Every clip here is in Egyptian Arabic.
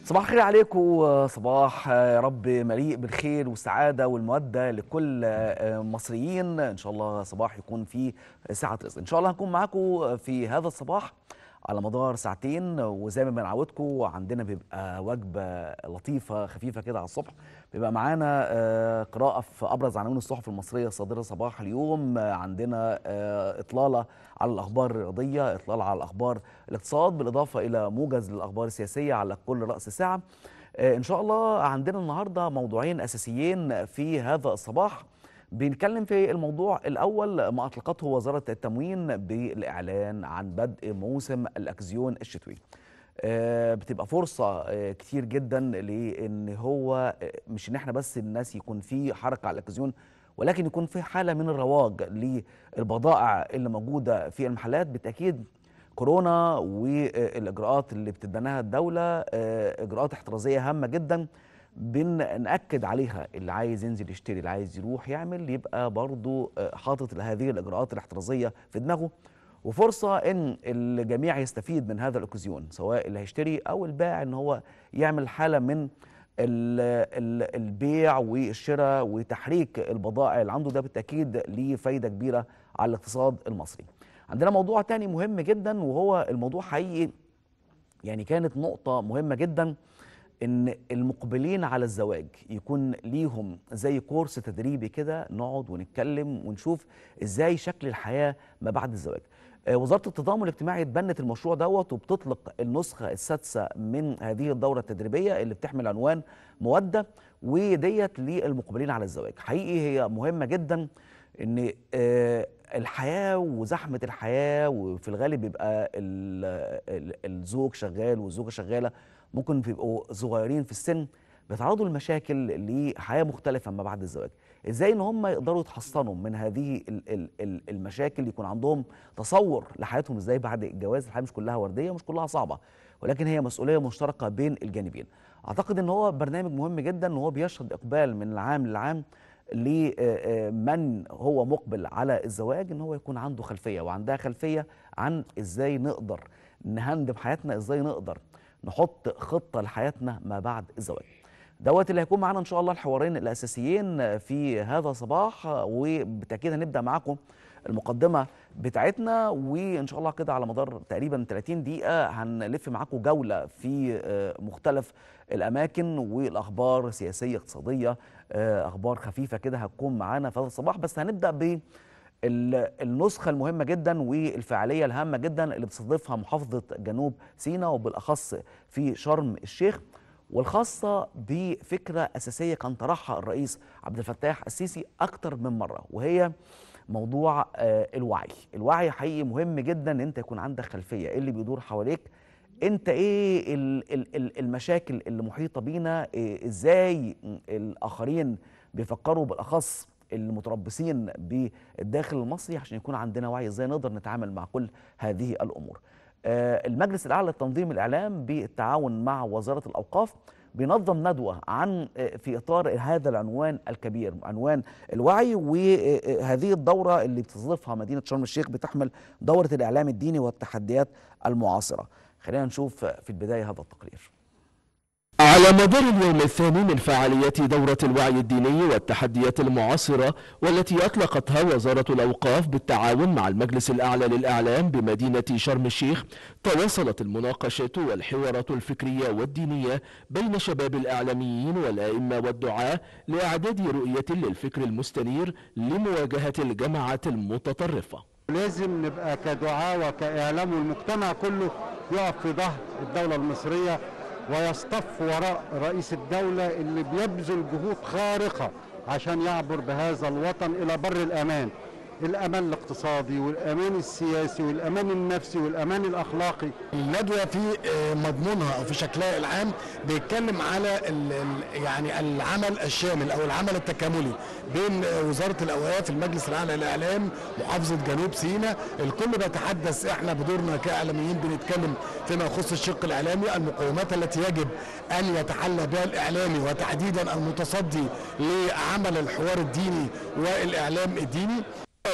صباح الخير عليكم صباح يا رب مليء بالخير والسعادة والمودة لكل مصريين إن شاء الله صباح يكون فيه ساعة رزق إن شاء الله هنكون معاكم في هذا الصباح على مدار ساعتين وزي ما بنعودكم عندنا بيبقى وجبة لطيفة خفيفة كده على الصبح بيبقى معانا آه، قراءة في أبرز عناوين الصحف المصرية الصادرة صباح اليوم آه، عندنا آه، إطلالة على الأخبار الرياضية إطلالة على الأخبار الاقتصاد بالإضافة إلى موجز للأخبار السياسية على كل رأس ساعة آه، إن شاء الله عندنا النهاردة موضوعين أساسيين في هذا الصباح بنتكلم في الموضوع الأول ما أطلقته وزارة التموين بالإعلان عن بدء موسم الأكزيون الشتوي آه، بتبقى فرصة آه، كتير جدا لأن هو آه، مش إن إحنا بس الناس يكون في حركة على الأكزيون ولكن يكون في حالة من الرواج للبضائع اللي موجودة في المحلات بالتأكيد كورونا والإجراءات اللي بتتبناها الدولة آه، إجراءات احترازية هامة جدا بنأكد عليها اللي عايز ينزل يشتري اللي عايز يروح يعمل يبقى برضو آه، حاطط هذه الإجراءات الاحترازية في دماغه وفرصة إن الجميع يستفيد من هذا الأوكازيون سواء اللي هيشتري أو البائع إن هو يعمل حالة من ال- ال- البيع والشراء وتحريك البضائع اللي عنده ده بالتأكيد ليه فايدة كبيرة على الاقتصاد المصري عندنا موضوع تاني مهم جدا وهو الموضوع حقيقي يعني كانت نقطة مهمة جدا ان المقبلين على الزواج يكون ليهم زي كورس تدريبي كده نقعد ونتكلم ونشوف ازاي شكل الحياة ما بعد الزواج آه، وزارة التضامن الاجتماعي اتبنت المشروع دوت وبتطلق النسخة السادسة من هذه الدورة التدريبية اللي بتحمل عنوان مودة وديت للمقبلين على الزواج حقيقي هي مهمة جدا ان آه، الحياة وزحمة الحياة وفي الغالب بيبقى ال- ال- الزوج شغال والزوجة شغالة ممكن بيبقوا صغيرين في السن بيتعرضوا لمشاكل لحياة مختلفة ما بعد الزواج ازاي ان هم يقدروا يتحصنوا من هذه ال- ال- ال- المشاكل يكون عندهم تصور لحياتهم ازاي بعد الجواز الحياة مش كلها وردية ومش كلها صعبة ولكن هي مسؤولية مشتركة بين الجانبين اعتقد ان هو برنامج مهم جدا ان هو بيشهد اقبال من العام للعام لمن هو مقبل على الزواج ان هو يكون عنده خلفيه وعندها خلفيه عن ازاي نقدر نهندم حياتنا ازاي نقدر نحط خطه لحياتنا ما بعد الزواج دوت اللي هيكون معانا ان شاء الله الحوارين الاساسيين في هذا الصباح وبالتاكيد هنبدا معاكم المقدمه بتاعتنا وان شاء الله كده على مدار تقريبا 30 دقيقه هنلف معاكم جوله في آه، مختلف الاماكن والاخبار سياسيه اقتصاديه آه، اخبار خفيفه كده هتكون معانا في هذا الصباح بس هنبدا ب ال- النسخة المهمة جدا والفعالية الهامة جدا اللي بتستضيفها محافظة جنوب سيناء وبالأخص في شرم الشيخ والخاصة بفكرة أساسية كان طرحها الرئيس عبد الفتاح السيسي أكتر من مرة وهي موضوع آه، الوعي الوعي حقيقي مهم جدا ان انت يكون عندك خلفية ايه اللي بيدور حواليك انت ايه ال- ال- ال- المشاكل اللي محيطة بينا إيه ازاي الاخرين بيفكروا بالاخص المتربصين بالداخل المصري عشان يكون عندنا وعي ازاي نقدر نتعامل مع كل هذه الامور آه، المجلس الاعلى لتنظيم الاعلام بالتعاون مع وزاره الاوقاف بينظم ندوه عن آه، في اطار هذا العنوان الكبير عنوان الوعي وهذه الدوره اللي بتستضيفها مدينه شرم الشيخ بتحمل دوره الاعلام الديني والتحديات المعاصره خلينا نشوف في البدايه هذا التقرير على مدار اليوم الثاني من فعاليات دورة الوعي الديني والتحديات المعاصرة والتي أطلقتها وزارة الأوقاف بالتعاون مع المجلس الأعلى للإعلام بمدينة شرم الشيخ تواصلت المناقشات والحوارات الفكرية والدينية بين شباب الإعلاميين والأئمة والدعاة لإعداد رؤية للفكر المستنير لمواجهة الجماعات المتطرفة لازم نبقى كدعاة وكإعلام والمجتمع كله يقف في ظهر الدولة المصرية ويصطف وراء رئيس الدولة اللي بيبذل جهود خارقة عشان يعبر بهذا الوطن إلى بر الأمان الأمان الاقتصادي والأمان السياسي والأمان النفسي والأمان الأخلاقي الندوه في آه، مضمونها او في شكلها العام بيتكلم على ال ال يعني العمل الشامل او العمل التكاملي بين آه، وزاره الاوقاف المجلس الاعلى للاعلام محافظه جنوب سيناء الكل بيتحدث احنا بدورنا كاعلاميين بنتكلم فيما يخص الشق الاعلامي المقومات التي يجب ان يتحلى بها الاعلامي وتحديدا المتصدي لعمل الحوار الديني والاعلام الديني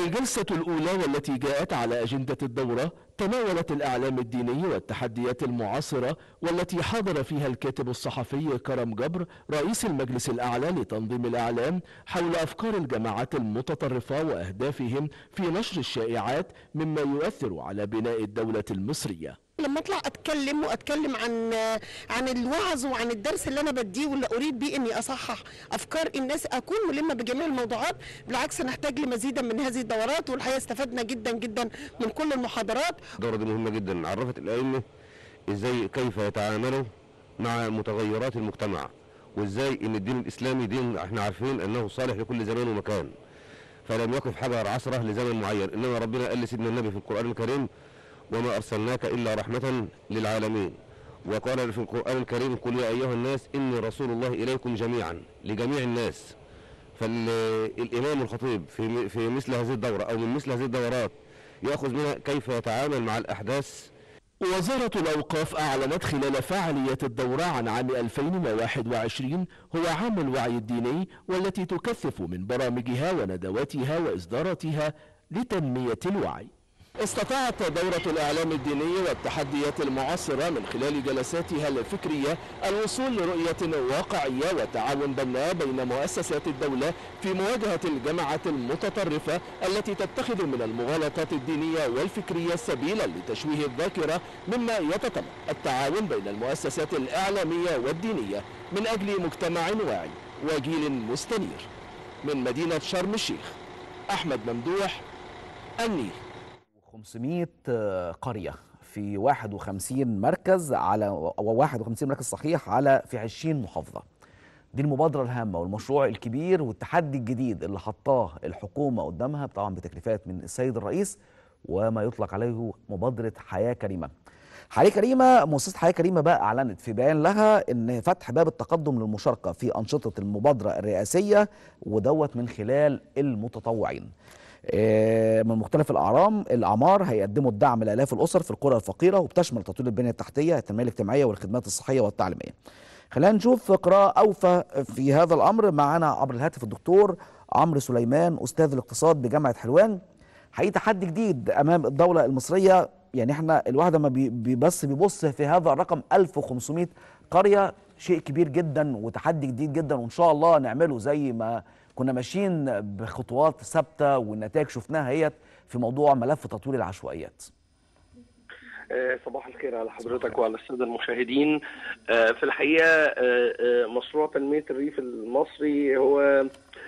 الجلسة الأولى والتي جاءت على أجندة الدورة تناولت الإعلام الديني والتحديات المعاصرة والتي حاضر فيها الكاتب الصحفي كرم جبر رئيس المجلس الأعلى لتنظيم الإعلام حول أفكار الجماعات المتطرفة وأهدافهم في نشر الشائعات مما يؤثر على بناء الدولة المصرية لما اطلع اتكلم واتكلم عن عن الوعظ وعن الدرس اللي انا بديه واللي اريد بيه اني اصحح افكار الناس اكون ملمه بجميع الموضوعات بالعكس نحتاج لمزيدا من هذه الدورات والحقيقه استفدنا جدا جدا من كل المحاضرات الدورة دي مهمة جدا عرفت الأئمة ازاي كيف يتعاملوا مع متغيرات المجتمع وازاي ان الدين الاسلامي دين احنا عارفين انه صالح لكل زمان ومكان فلم يقف حجر عصره لزمن معين انما ربنا قال لسيدنا النبي في القران الكريم وما ارسلناك الا رحمه للعالمين وقال في القران الكريم قل يا ايها الناس اني رسول الله اليكم جميعا لجميع الناس فالامام الخطيب في في مثل هذه الدوره او من مثل هذه الدورات ياخذ منها كيف يتعامل مع الاحداث وزارة الأوقاف أعلنت خلال فعالية الدورة عن عام 2021 هو عام الوعي الديني والتي تكثف من برامجها وندواتها وإصداراتها لتنمية الوعي استطاعت دورة الإعلام الديني والتحديات المعاصرة من خلال جلساتها الفكرية الوصول لرؤية واقعية وتعاون بناء بين مؤسسات الدولة في مواجهة الجماعات المتطرفة التي تتخذ من المغالطات الدينية والفكرية سبيلا لتشويه الذاكرة مما يتطلب التعاون بين المؤسسات الإعلامية والدينية من أجل مجتمع واعي وجيل مستنير من مدينة شرم الشيخ أحمد ممدوح النيل 500 قرية في 51 مركز على أو 51 مركز صحيح على في 20 محافظة دي المبادرة الهامة والمشروع الكبير والتحدي الجديد اللي حطاه الحكومة قدامها طبعا بتكليفات من السيد الرئيس وما يطلق عليه مبادرة حياة كريمة حياة كريمة مؤسسة حياة كريمة بقى أعلنت في بيان لها إن فتح باب التقدم للمشاركة في أنشطة المبادرة الرئاسية ودوت من خلال المتطوعين آه، من مختلف الاعرام الاعمار هيقدموا الدعم لالاف الاسر في القرى الفقيره وبتشمل تطوير البنيه التحتيه التنميه الاجتماعيه والخدمات الصحيه والتعليميه خلينا نشوف قراءه اوفى في هذا الامر معنا عبر الهاتف الدكتور عمرو سليمان استاذ الاقتصاد بجامعه حلوان حقيقي تحدي جديد امام الدوله المصريه يعني احنا الواحد ما بي بي- بس بيبص في هذا الرقم 1500 قريه شيء كبير جدا وتحدي جديد جدا وان شاء الله نعمله زي ما كنا ماشيين بخطوات ثابته والنتائج شفناها هيت في موضوع ملف تطوير العشوائيات آه، صباح الخير على حضرتك وعلى الساده المشاهدين آه، في الحقيقه آه، آه، مشروع تنميه الريف المصري هو آه،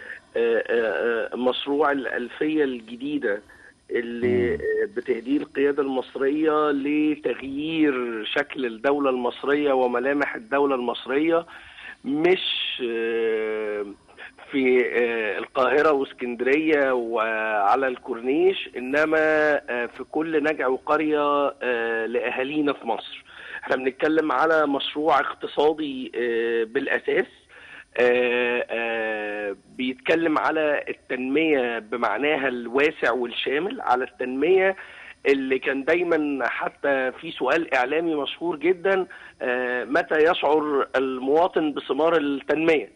آه، آه، مشروع الالفيه الجديده اللي آه، بتهديه القياده المصريه لتغيير شكل الدوله المصريه وملامح الدوله المصريه مش آه، في آه، القاهرة واسكندرية وعلى الكورنيش إنما آه، في كل نجع وقرية آه، لأهالينا في مصر احنا بنتكلم على مشروع اقتصادي آه، بالأساس آه، آه، بيتكلم على التنمية بمعناها الواسع والشامل على التنمية اللي كان دايما حتى في سؤال إعلامي مشهور جدا آه، متى يشعر المواطن بثمار التنمية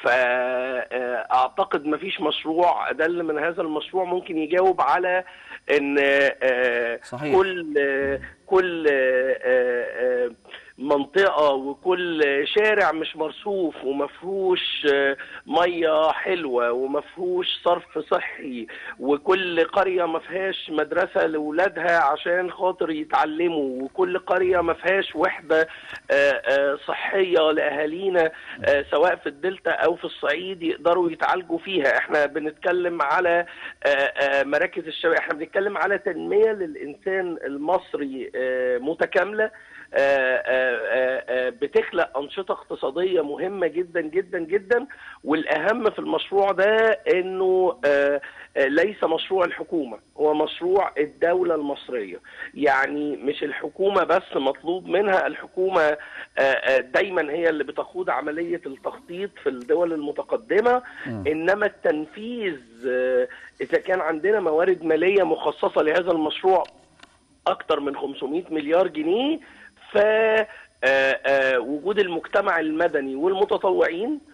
فاعتقد مفيش مشروع ادل من هذا المشروع ممكن يجاوب على ان آه، صحيح. كل آه، كل آه، آه، منطقه وكل شارع مش مرصوف ومفهوش آه، ميه حلوه ومفهوش صرف صحي وكل قريه ما فيهاش مدرسه لاولادها عشان خاطر يتعلموا وكل قريه ما فيهاش وحده آه، آه، صحيه لاهالينا آه، سواء في الدلتا او في الصعيد يقدروا يتعالجوا فيها احنا بنتكلم على آه، آه، مراكز الشباب احنا بنتكلم على تنميه للانسان المصري آه، متكامله آه، آه، آه، آه، بتخلق أنشطة اقتصادية مهمة جدا جدا جدا والأهم في المشروع ده إنه آه، آه، ليس مشروع الحكومة هو مشروع الدولة المصرية يعني مش الحكومة بس مطلوب منها الحكومة آه، آه، دايما هي اللي بتخوض عملية التخطيط في الدول المتقدمة إنما التنفيذ آه، إذا كان عندنا موارد مالية مخصصة لهذا المشروع اكتر من 500 مليار جنيه ف آه، آه، وجود المجتمع المدني والمتطوعين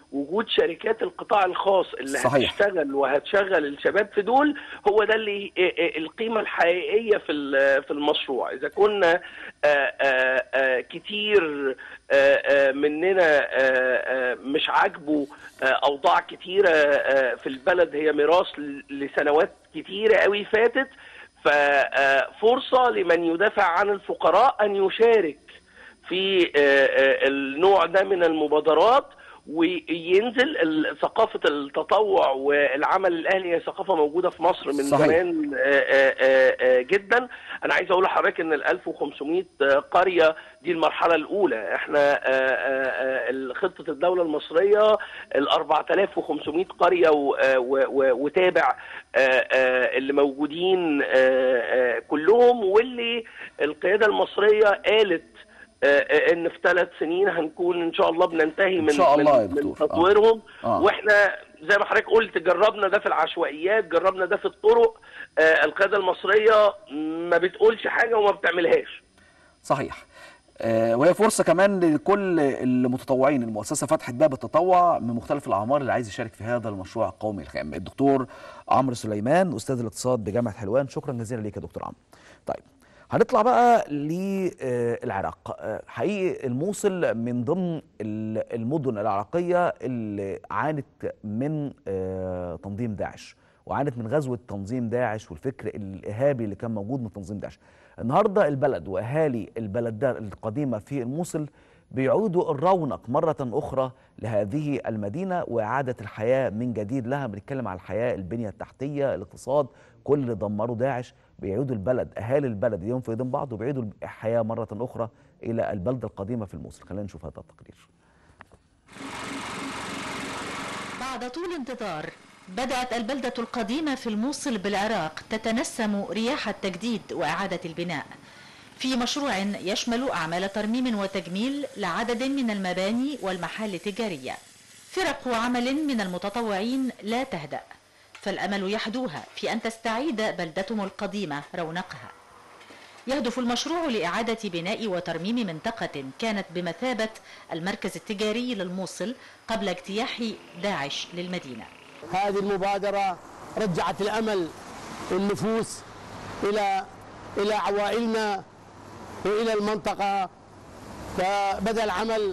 وجود شركات القطاع الخاص اللي صحيح. هتشتغل وهتشغل الشباب في دول هو ده اللي آه، آه، القيمه الحقيقيه في ال- في المشروع اذا كنا آه، آه، آه، كتير آه، آه، مننا آه، آه، مش عاجبه آه، اوضاع كتيره آه، في البلد هي ميراث ل- لسنوات كتيره قوي فاتت ففرصه لمن يدافع عن الفقراء ان يشارك في آه، آه، النوع ده من المبادرات وينزل ال- ثقافة التطوع والعمل الأهلي هي ثقافة موجودة في مصر من صحيح. زمان آه، آه، آه، آه، جدا أنا عايز أقول لحضرتك إن ال 1500 قرية دي المرحلة الأولى إحنا آه، آه، آه، خطة الدولة المصرية ال 4500 قرية و- آه، و- و- وتابع آه، آه، اللي موجودين آه، آه، كلهم واللي القيادة المصرية قالت آه، آه، ان في ثلاث سنين هنكون ان شاء الله بننتهي من شاء الله يا من, دكتور. من تطويرهم آه. واحنا زي ما حضرتك قلت جربنا ده في العشوائيات جربنا ده في الطرق آه، القياده المصريه ما بتقولش حاجه وما بتعملهاش صحيح آه، وهي فرصة كمان لكل المتطوعين المؤسسة فتحت باب التطوع من مختلف الأعمار اللي عايز يشارك في هذا المشروع القومي الخام الدكتور عمرو سليمان أستاذ الاقتصاد بجامعة حلوان شكرا جزيلا ليك يا دكتور عمرو طيب هنطلع بقى للعراق حقيقي الموصل من ضمن ال- المدن العراقية اللي عانت من آه، تنظيم داعش وعانت من غزوة تنظيم داعش والفكر الإرهابي اللي كان موجود من تنظيم داعش النهاردة البلد وأهالي البلد ده القديمة في الموصل بيعودوا الرونق مرة أخرى لهذه المدينة وإعادة الحياة من جديد لها بنتكلم على الحياة البنية التحتية الاقتصاد كل اللي دمروا داعش بيعودوا البلد أهالي البلد يوم في ايدين بعض وبيعيدوا الحياة مرة أخرى إلى البلدة القديمة في الموصل خلينا نشوف هذا التقرير بعد طول انتظار بدأت البلدة القديمة في الموصل بالعراق تتنسم رياح التجديد وإعادة البناء في مشروع يشمل أعمال ترميم وتجميل لعدد من المباني والمحال التجارية فرق عمل من المتطوعين لا تهدأ فالأمل يحدوها في أن تستعيد بلدتهم القديمة رونقها يهدف المشروع لإعادة بناء وترميم منطقة كانت بمثابة المركز التجاري للموصل قبل اجتياح داعش للمدينة هذه المبادرة رجعت الأمل والنفوس إلى إلى عوائلنا وإلى المنطقة فبدأ العمل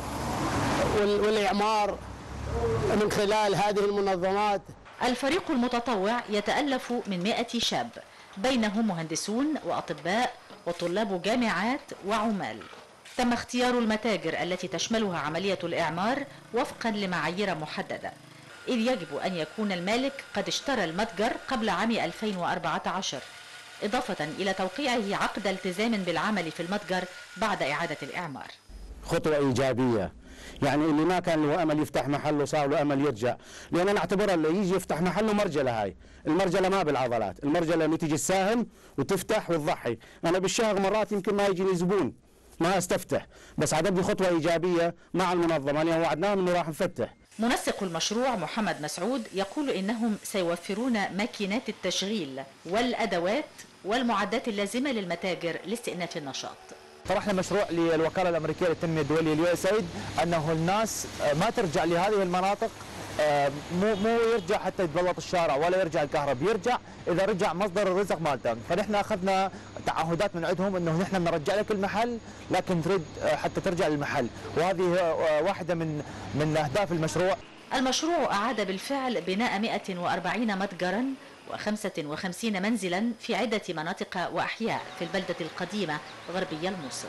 وال- والإعمار من خلال هذه المنظمات الفريق المتطوع يتألف من مئة شاب بينهم مهندسون وأطباء وطلاب جامعات وعمال تم اختيار المتاجر التي تشملها عملية الإعمار وفقا لمعايير محددة إذ يجب أن يكون المالك قد اشترى المتجر قبل عام 2014 إضافة إلى توقيعه عقد التزام بالعمل في المتجر بعد إعادة الإعمار خطوة إيجابية يعني اللي ما كان له أمل يفتح محله صار له أمل يرجع لأن أنا أعتبرها اللي يجي يفتح محله مرجلة هاي المرجلة ما بالعضلات المرجلة اللي تيجي تساهم وتفتح وتضحي أنا بالشهر مرات يمكن ما يجيني زبون ما استفتح بس عدد خطوة إيجابية مع المنظمة لأن وعدناهم إنه راح نفتح منسق المشروع محمد مسعود يقول إنهم سيوفرون ماكينات التشغيل والأدوات والمعدات اللازمة للمتاجر لاستئناف النشاط طرحنا مشروع للوكاله الامريكيه للتنميه الدوليه اليو اس ايد انه الناس آه، ما ترجع لهذه المناطق آه، مو مو يرجع حتى يتبلط الشارع ولا يرجع الكهرباء يرجع اذا رجع مصدر الرزق مالته فنحن اخذنا تعهدات من عندهم انه نحن بنرجع لك المحل لكن تريد آه، حتى ترجع للمحل وهذه آه، واحده من من اهداف المشروع المشروع أعاد بالفعل بناء 140 متجرا و55 منزلا في عدة مناطق وأحياء في البلدة القديمة غربي الموصل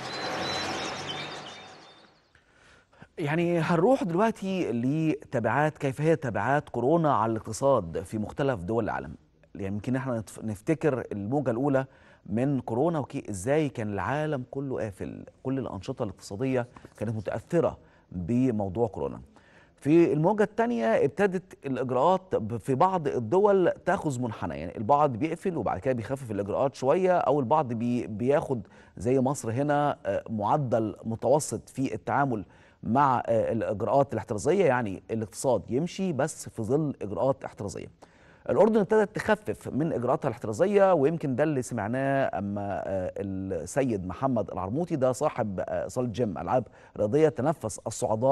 يعني هنروح دلوقتي لتبعات كيف هي تبعات كورونا على الاقتصاد في مختلف دول العالم يعني يمكن احنا نتف- نفتكر الموجة الأولى من كورونا وكي ازاي كان العالم كله قافل كل الأنشطة الاقتصادية كانت متأثرة بموضوع كورونا في الموجة الثانية ابتدت الإجراءات ب- في بعض الدول تاخذ منحنى يعني البعض بيقفل وبعد كده بيخفف الإجراءات شوية أو البعض بي بياخد زي مصر هنا آه، معدل متوسط في التعامل مع آه، الإجراءات الاحترازية يعني الاقتصاد يمشي بس في ظل إجراءات احترازية الأردن ابتدت تخفف من إجراءاتها الاحترازية ويمكن ده اللي سمعناه أما آه، السيد محمد العرموطي ده صاحب آه، صالة جيم ألعاب رياضية تنفس الصعداء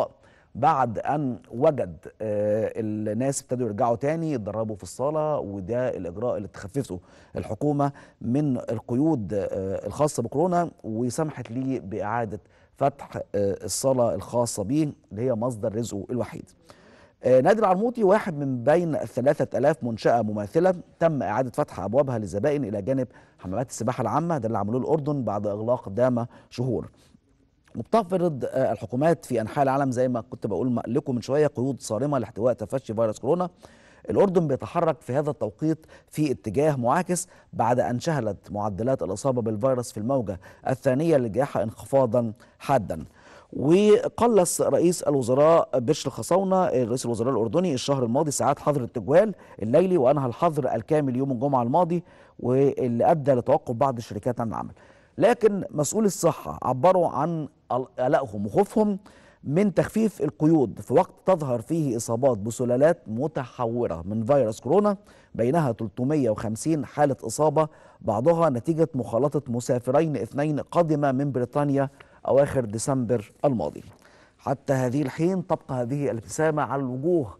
بعد ان وجد آه، الناس ابتدوا يرجعوا تاني يتدربوا في الصاله وده الاجراء اللي تخففه الحكومه من القيود آه، الخاصه بكورونا وسمحت ليه باعاده فتح آه، الصاله الخاصه بيه اللي هي مصدر رزقه الوحيد. آه، نادي العرموطي واحد من بين 3000 منشأة مماثلة تم إعادة فتح أبوابها للزبائن إلى جانب حمامات السباحة العامة ده اللي عملوه الأردن بعد إغلاق دام شهور وبتفرض آه، الحكومات في أنحاء العالم زي ما كنت بقول لكم من شوية قيود صارمة لاحتواء تفشي فيروس كورونا الأردن بيتحرك في هذا التوقيت في اتجاه معاكس بعد أن شهدت معدلات الإصابة بالفيروس في الموجة الثانية للجائحة انخفاضا حادا وقلص رئيس الوزراء بشر خصاونة رئيس الوزراء الأردني الشهر الماضي ساعات حظر التجوال الليلي وأنهى الحظر الكامل يوم الجمعة الماضي واللي أدى لتوقف بعض الشركات عن العمل لكن مسؤولي الصحة عبروا عن قلقهم وخوفهم من تخفيف القيود في وقت تظهر فيه إصابات بسلالات متحورة من فيروس كورونا بينها 350 حالة إصابة بعضها نتيجة مخالطة مسافرين اثنين قادمة من بريطانيا أواخر ديسمبر الماضي حتى هذه الحين تبقى هذه الابتسامة على الوجوه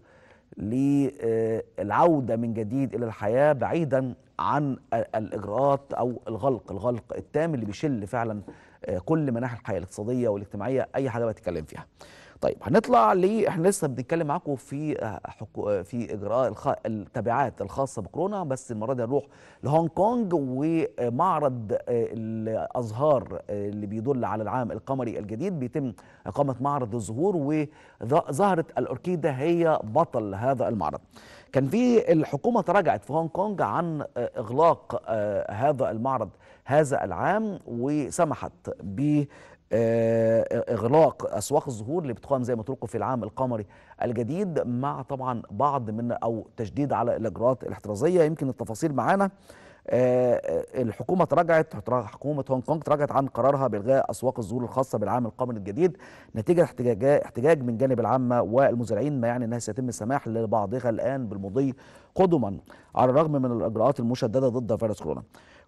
للعودة من جديد إلى الحياة بعيدا عن الإجراءات أو الغلق الغلق التام اللي بيشل فعلا آه، كل مناحي الحياة الاقتصادية والاجتماعية أي حاجة بتتكلم فيها طيب هنطلع ل احنا لسه بنتكلم معاكم في آه، حكو... آه، في اجراء الخ... التبعات الخاصه بكورونا بس المره دي هنروح لهونج كونج ومعرض آه، الازهار آه، اللي بيدل على العام القمري الجديد بيتم اقامه معرض الزهور وظهرت الاوركيدا هي بطل هذا المعرض. كان في الحكومه تراجعت في هونج كونج عن آه، اغلاق آه، هذا المعرض هذا العام وسمحت ب آه، اغلاق اسواق الزهور اللي بتقام زي ما قلت لكم في العام القمري الجديد مع طبعا بعض من او تشديد على الاجراءات الاحترازيه يمكن التفاصيل معانا آه، آه، الحكومه تراجعت حكومه هونج كونج تراجعت عن قرارها بالغاء اسواق الزهور الخاصه بالعام القمري الجديد نتيجه احتجاج احتجاج من جانب العامه والمزارعين ما يعني انها سيتم السماح لبعضها الان بالمضي قدما على الرغم من الاجراءات المشدده ضد فيروس كورونا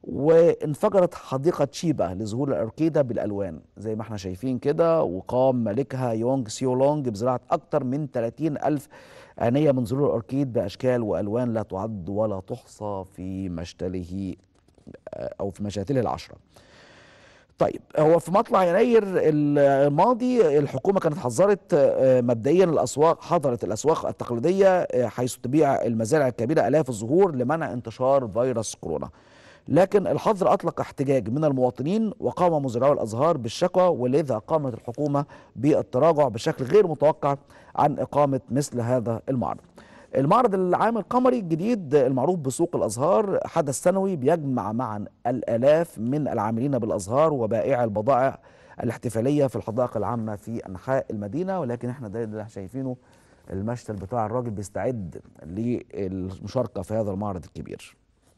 وانفجرت حديقة شيبا لظهور الأوركيدا بالألوان زي ما احنا شايفين كده وقام مالكها يونغ سيولونج بزراعة أكثر من 30 ألف آنية من زهور الأوركيد بأشكال وألوان لا تعد ولا تحصى في مشتله آه، أو في مشاتله العشرة طيب هو في مطلع يناير الماضي الحكومه كانت حذرت آه، مبدئيا الاسواق حظرت الاسواق التقليديه آه، حيث تبيع المزارع الكبيره الاف الزهور لمنع انتشار فيروس كورونا لكن الحظر اطلق احتجاج من المواطنين وقام مزرعو الازهار بالشكوى ولذا قامت الحكومه بالتراجع بشكل غير متوقع عن اقامه مثل هذا المعرض المعرض العام القمري الجديد المعروف بسوق الازهار حدث سنوي بيجمع معا الالاف من العاملين بالازهار وبائع البضائع الاحتفاليه في الحدائق العامه في انحاء المدينه ولكن احنا ده اللي احنا شايفينه المشتل بتاع الراجل بيستعد للمشاركه في هذا المعرض الكبير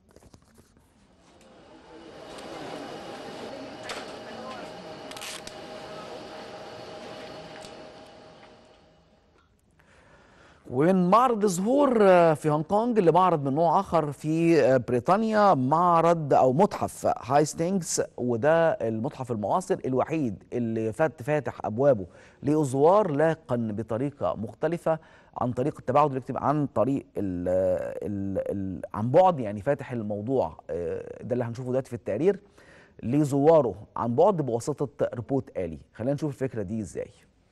ومن معرض الزهور آه، في هونج كونج لمعرض من نوع اخر في آه، بريطانيا معرض او متحف هايستينجز وده المتحف المعاصر الوحيد اللي فات فاتح ابوابه لازوار لكن بطريقه مختلفه عن طريق التباعد الاجتماعي عن طريق ال ال ال عن بعد يعني فاتح الموضوع آه، ده اللي هنشوفه دلوقتي في التقرير لزواره عن بعد بواسطه روبوت آلي خلينا نشوف الفكره دي ازاي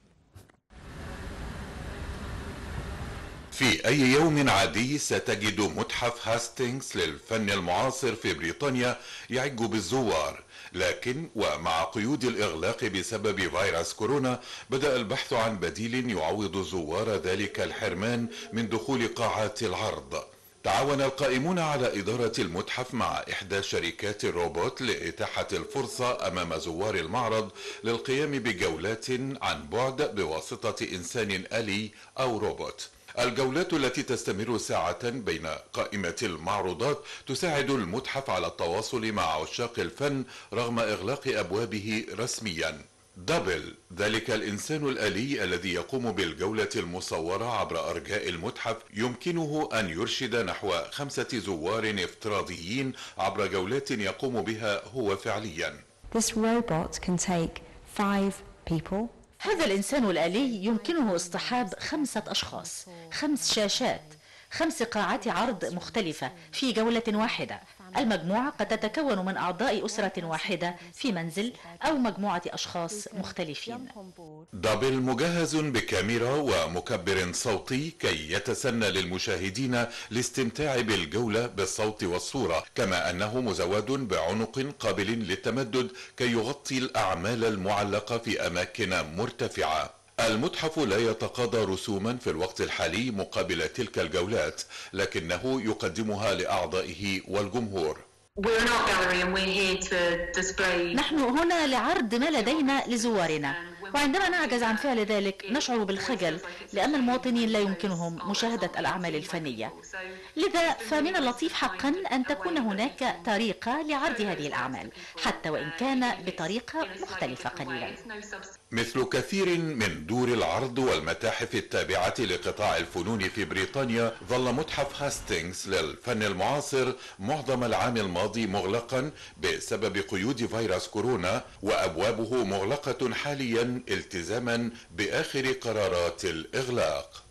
في أي يوم عادي ستجد متحف هاستينغز للفن المعاصر في بريطانيا يعج بالزوار لكن ومع قيود الإغلاق بسبب فيروس كورونا بدأ البحث عن بديل يعوض زوار ذلك الحرمان من دخول قاعات العرض تعاون القائمون على إدارة المتحف مع إحدى شركات الروبوت لإتاحة الفرصة أمام زوار المعرض للقيام بجولات عن بعد بواسطة إنسان آلي أو روبوت الجولات التي تستمر ساعة بين قائمة المعروضات تساعد المتحف على التواصل مع عشاق الفن رغم إغلاق أبوابه رسميا دبل ذلك الإنسان الآلي الذي يقوم بالجولة المصورة عبر أرجاء المتحف يمكنه أن يرشد نحو خمسة زوار افتراضيين عبر جولات يقوم بها هو فعليا This robot can take five people هذا الإنسان الآلي يمكنه اصطحاب خمسة أشخاص خمس شاشات خمس قاعات عرض مختلفة في جولة واحدة المجموعة قد تتكون من أعضاء أسرة واحدة في منزل أو مجموعة أشخاص مختلفين دبل مجهز بكاميرا ومكبر صوتي كي يتسنى للمشاهدين الاستمتاع بالجولة بالصوت والصورة كما أنه مزود بعنق قابل للتمدد كي يغطي الأعمال المعلقة في أماكن مرتفعة المتحف لا يتقاضى رسوما في الوقت الحالي مقابل تلك الجولات لكنه يقدمها لأعضائه والجمهور نحن هنا لعرض ما لدينا لزوارنا وعندما نعجز عن فعل ذلك نشعر بالخجل لأن المواطنين لا يمكنهم مشاهدة الأعمال الفنية لذا فمن اللطيف حقا أن تكون هناك طريقة لعرض هذه الأعمال حتى وإن كان بطريقة مختلفة قليلا مثل كثير من دور العرض والمتاحف التابعة لقطاع الفنون في بريطانيا ظل متحف هاستينغز للفن المعاصر معظم العام الماضي مغلقا بسبب قيود فيروس كورونا وأبوابه مغلقة حاليا التزاما بآخر قرارات الإغلاق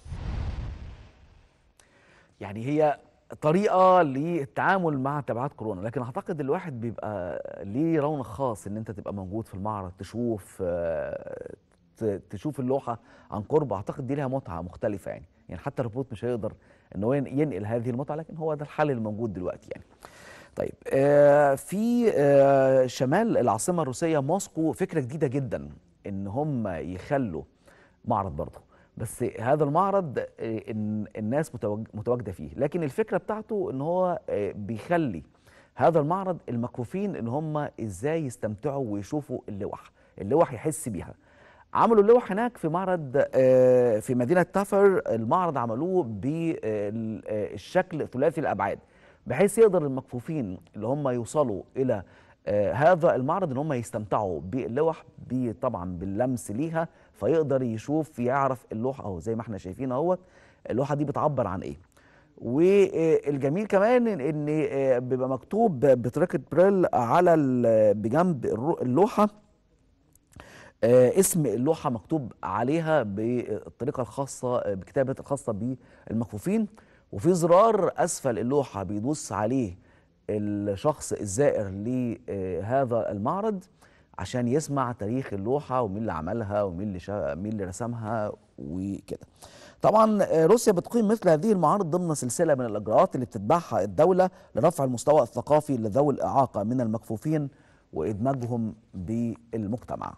يعني هي طريقه للتعامل مع تبعات كورونا لكن اعتقد الواحد بيبقى ليه رونق خاص ان انت تبقى موجود في المعرض تشوف آه، ت- تشوف اللوحه عن قرب اعتقد دي لها متعه مختلفه يعني يعني حتى الروبوت مش هيقدر ان هو ين- ينقل هذه المتعه لكن هو ده الحل الموجود دلوقتي يعني طيب آه، في آه، شمال العاصمه الروسيه موسكو فكره جديده جدا ان هم يخلوا معرض برضه بس هذا المعرض آه، إن الناس متواج- متواجده فيه لكن الفكره بتاعته ان هو آه، بيخلي هذا المعرض المكفوفين ان هم ازاي يستمتعوا ويشوفوا اللوح اللوح يحس بيها عملوا اللوح هناك في معرض آه، في مدينه تافر المعرض عملوه بالشكل ثلاثي الابعاد بحيث يقدر المكفوفين اللي هم يوصلوا الى آه، هذا المعرض ان هم يستمتعوا باللوح بي- طبعا باللمس ليها فيقدر يشوف يعرف اللوحه اهو زي ما احنا شايفين اهوت اللوحه دي بتعبر عن ايه والجميل كمان ان إن، آه، بيبقى مكتوب بطريقه بريل على ال- بجنب الرو- اللوحه آه، اسم اللوحه مكتوب عليها بالطريقه الخاصه آه، بكتابه الخاصه بالمكفوفين وفي زرار اسفل اللوحه بيدوس عليه الشخص الزائر لهذا المعرض عشان يسمع تاريخ اللوحه ومين اللي عملها ومين اللي شا... مين اللي رسمها وكده. طبعا آه، روسيا بتقيم مثل هذه المعارض ضمن سلسله من الاجراءات اللي بتتبعها الدوله لرفع المستوى الثقافي لذوي الاعاقه من المكفوفين وادماجهم بالمجتمع.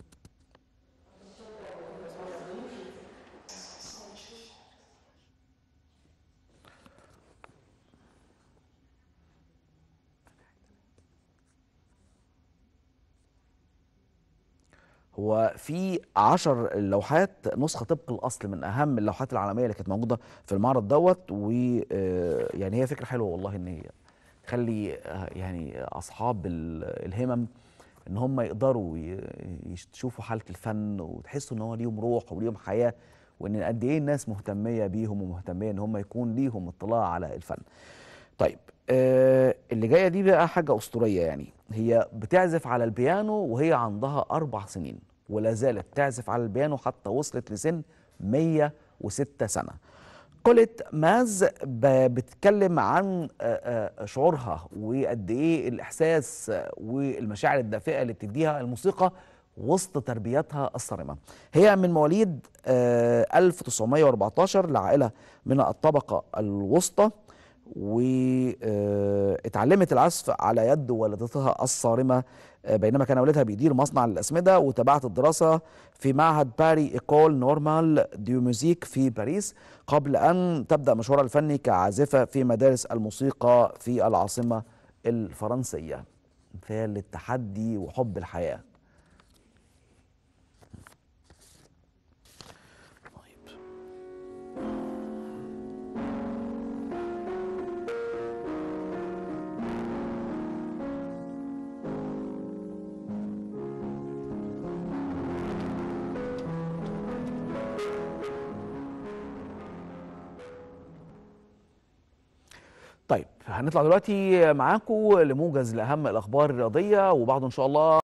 هو في عشر لوحات نسخة طبق الأصل من أهم اللوحات العالمية اللي كانت موجودة في المعرض دوت ويعني هي فكرة حلوة والله إن هي تخلي آه، يعني أصحاب ال- الهمم إن هم يقدروا ي- يشوفوا حالة الفن وتحسوا إن هو ليهم روح وليهم حياة وإن قد إيه الناس مهتمية بيهم ومهتمية إن هم يكون ليهم اطلاع على الفن. طيب آه اللي جايه دي بقى حاجه اسطوريه يعني هي بتعزف على البيانو وهي عندها اربع سنين ولا زالت تعزف على البيانو حتى وصلت لسن 106 سنه كوليت ماز ب- بتتكلم عن آه، آه، شعورها وقد ايه الاحساس آه، والمشاعر الدافئه اللي بتديها الموسيقى وسط تربيتها الصارمه. هي من مواليد آه، 1914 لعائله من الطبقه الوسطى واتعلمت العزف على يد والدتها الصارمة آه، بينما كان والدها بيدير مصنع الأسمدة وتابعت الدراسة في معهد باري إيكول نورمال ديو موزيك في باريس قبل أن تبدأ مشوارها الفني كعازفة في مدارس الموسيقى في العاصمة الفرنسية مثال للتحدي وحب الحياه طيب هنطلع دلوقتي معاكم لموجز لاهم الاخبار الرياضيه وبعده ان شاء الله